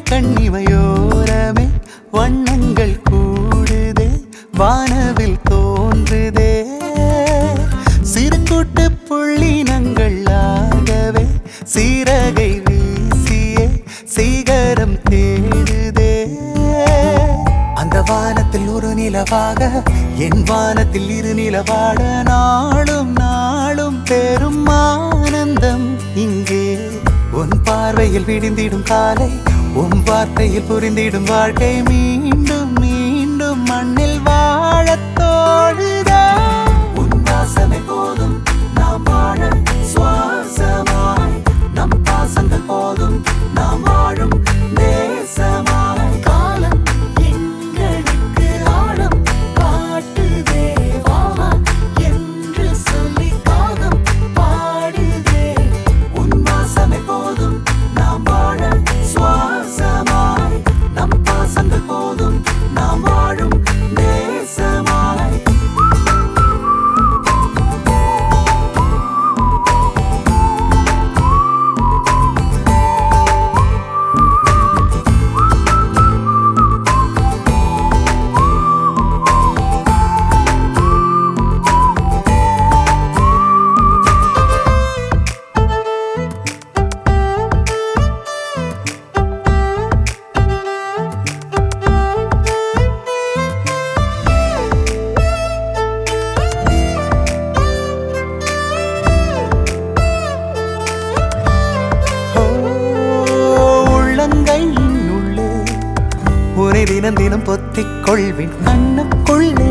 கண்ணிமையோரமே வண்ணங்கள் கூடுதே வானவில் தோன்றுதே சிறு கூட்டு புள்ளினங்கள் ஆகவே சீரகை வீசியே சீகரம் தேடுதே அந்த வானத்தில் ஒரு நிலவாக என் வானத்தில் இரு நிலவாட நாளும் நாளும் பெரும் ஆனந்தம் இங்கே உன் பார்வையில் விடிந்திடும் காலை உன் வார்த்தையில் புரிந்திடும் வாழ்க்கை மீண்டும் மீண்டும் மண்ணில் வாழத் தோழுதா உன் வாசனை போதும் நாம் வாழ சுவாசமாய் நம் பாசங்கள் போதும் நாம் வாழும் நேசமாய் காலம் எங்களுக்கு ஆழம் காட்டுதே வா என்று சொல்லி காகம் பாடுதே உன் வாசனை போதும் நாம் வாழ சுவாசமாய் நம் பாசங்கள் போதும் நாம் வாழும் நேசமாய் ஓ, உள்ளங்கையின் உள்ளே உனை தினம் தினம் பொத்திக் கொள்வேன் கண்ணுக்குள்ளே